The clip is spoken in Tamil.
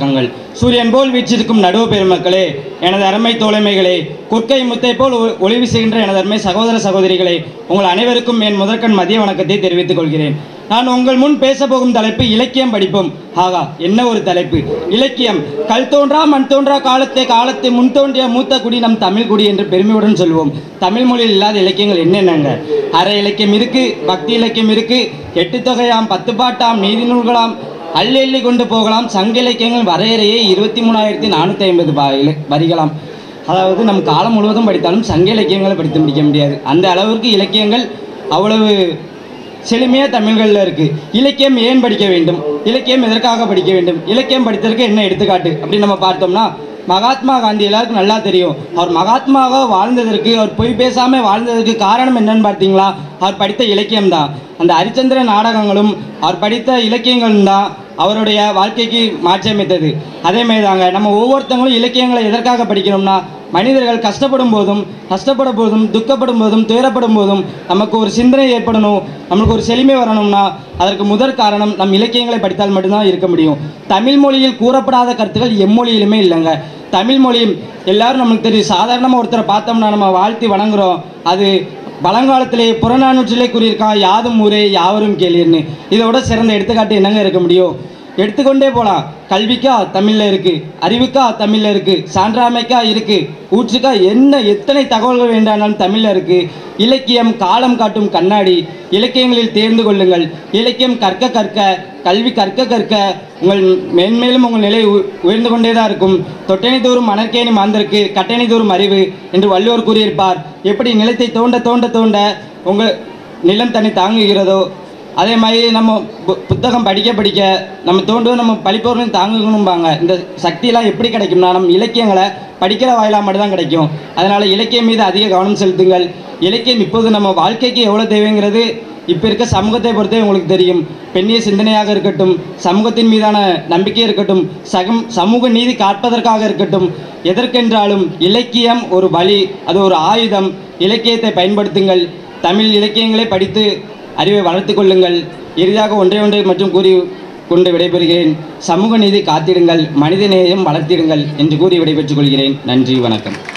வணக்கங்கள் சூரியன் போல் வீற்றிருக்கும் நடுவு பெருமக்களே எனது அருமை தோழமைகளே குற்கை முத்தை போல் ஒ- ஒளி வீசுகின்ற எனது அருமை சகோதர சகோதரிகளே உங்கள் அனைவருக்கும் என் முதற்கண் மதிய வணக்கத்தை தெரிவித்துக் கொள்கிறேன் நான் உங்கள் முன் பேச போகும் தலைப்பு இலக்கியம் படிப்போம் ஆகா என்ன ஒரு தலைப்பு இலக்கியம் கல் தோன்றா மண் தோன்றா காலத்தை காலத்தை முன் தோன்றிய மூத்த குடி நம் தமிழ் குடி என்று பெருமையுடன் சொல்வோம் தமிழ் மொழியில் இல்லாத இலக்கியங்கள் என்னென்னங்க அரை இலக்கியம் இருக்கு பக்தி இலக்கியம் இருக்கு எட்டு தொகையாம் பத்து பாட்டாம் நீதி நூல்களாம் அள்ளி அள்ளி கொண்டு போகலாம் சங்க இலக்கியங்கள் வரையறையே இருபத்தி மூணாயிரத்தி நானூற்றி ஐம்பது பா இல வரிகளாம் அதாவது நம் காலம் முழுவதும் படித்தாலும் சங்க இலக்கியங்களை படித்து முடிக்க முடியாது அந்த அளவிற்கு இலக்கியங்கள் அவ்வளவு செழுமையாக தமிழ்களில் இருக்குது இலக்கியம் ஏன் படிக்க வேண்டும் இலக்கியம் எதற்காக படிக்க வேண்டும் இலக்கியம் படித்ததற்கு என்ன எடுத்துக்காட்டு அப்படின்னு நம்ம பார்த்தோம்னா மகாத்மா காந்தி எல்லாருக்கும் நல்லா தெரியும் அவர் மகாத்மாவாக வாழ்ந்ததற்கு அவர் பொய் பேசாமல் வாழ்ந்ததற்கு காரணம் என்னன்னு பார்த்தீங்களா அவர் படித்த இலக்கியம் தான் அந்த ஹரிச்சந்திர நாடகங்களும் அவர் படித்த இலக்கியங்களும் தான் அவருடைய வாழ்க்கைக்கு மாற்றியமைத்தது அதே மாதிரி தாங்க நம்ம ஒவ்வொருத்தங்களும் இலக்கியங்களை எதற்காக படிக்கணும்னா மனிதர்கள் கஷ்டப்படும் போதும் கஷ்டப்படும் போதும் துக்கப்படும் போதும் துயரப்படும் போதும் நமக்கு ஒரு சிந்தனை ஏற்படணும் நம்மளுக்கு ஒரு செழுமை வரணும்னா அதற்கு முதற் காரணம் நம் இலக்கியங்களை படித்தால் மட்டும்தான் இருக்க முடியும் தமிழ் மொழியில் கூறப்படாத கருத்துக்கள் எம்மொழியிலுமே இல்லைங்க தமிழ் மொழியும் எல்லாரும் நமக்கு தெரியும் சாதாரணமாக ஒருத்தரை பார்த்தோம்னா நம்ம வாழ்த்தி வணங்குறோம் அது பழங்காலத்திலே புறநானூற்றிலே கூறியிருக்கான் யாதும் ஊரே யாவரும் கேளீர்னு இதோட சிறந்த எடுத்துக்காட்டு என்னங்க இருக்க முடியும் எடுத்துக்கொண்டே போகலாம் கல்விக்கா தமிழில் இருக்குது அறிவுக்கா தமிழில் இருக்குது சான்றாமைக்கா இருக்குது ஊற்றுக்கா என்ன எத்தனை தகவல்கள் வேண்டானாலும் தமிழில் இருக்குது இலக்கியம் காலம் காட்டும் கண்ணாடி இலக்கியங்களில் தேர்ந்து கொள்ளுங்கள் இலக்கியம் கற்க கற்க கல்வி கற்க கற்க உங்கள் மென்மேலும் உங்கள் நிலை உ- உயர்ந்து கொண்டே தான் இருக்கும் தொட்டனை தோறும் மணற்கேணி மாந்தருக்கு கட்டணை தோறும் அறிவு என்று வள்ளுவர் கூறியிருப்பார் எப்படி நிலத்தை தோண்ட தோண்ட தோண்ட உங்கள் நிலம் தன்னை தாங்குகிறதோ அதே மாதிரி நம்ம பு- புத்தகம் படிக்க படிக்க நம்ம தோண்டுவோம் நம்ம பழிப்பவர்களும் தாங்கணும்பாங்க இந்த சக்தியெல்லாம் எப்படி கிடைக்கும்னா நம்ம இலக்கியங்களை படிக்கிற வாயிலாக மட்டும்தான் கிடைக்கும் அதனால் இலக்கியம் மீது அதிக கவனம் செலுத்துங்கள் இலக்கியம் இப்போது நம்ம வாழ்க்கைக்கு எவ்வளோ தேவைங்கிறது இப்போ இருக்க சமூகத்தை பொறுத்தே உங்களுக்கு தெரியும் பெண்ணிய சிந்தனையாக இருக்கட்டும் சமூகத்தின் மீதான நம்பிக்கை இருக்கட்டும் சகம் சமூக நீதி காப்பதற்காக இருக்கட்டும் எதற்கென்றாலும் இலக்கியம் ஒரு வழி அது ஒரு ஆயுதம் இலக்கியத்தை பயன்படுத்துங்கள் தமிழ் இலக்கியங்களை படித்து அறிவை வளர்த்துக் கொள்ளுங்கள் இறுதியாக ஒன்றே ஒன்றை மற்றும் கூறி கொண்டு விடைபெறுகிறேன் சமூக நீதி காத்திடுங்கள் மனித நேயம் வளர்த்திடுங்கள் என்று கூறி விடைபெற்றுக் கொள்கிறேன் நன்றி வணக்கம்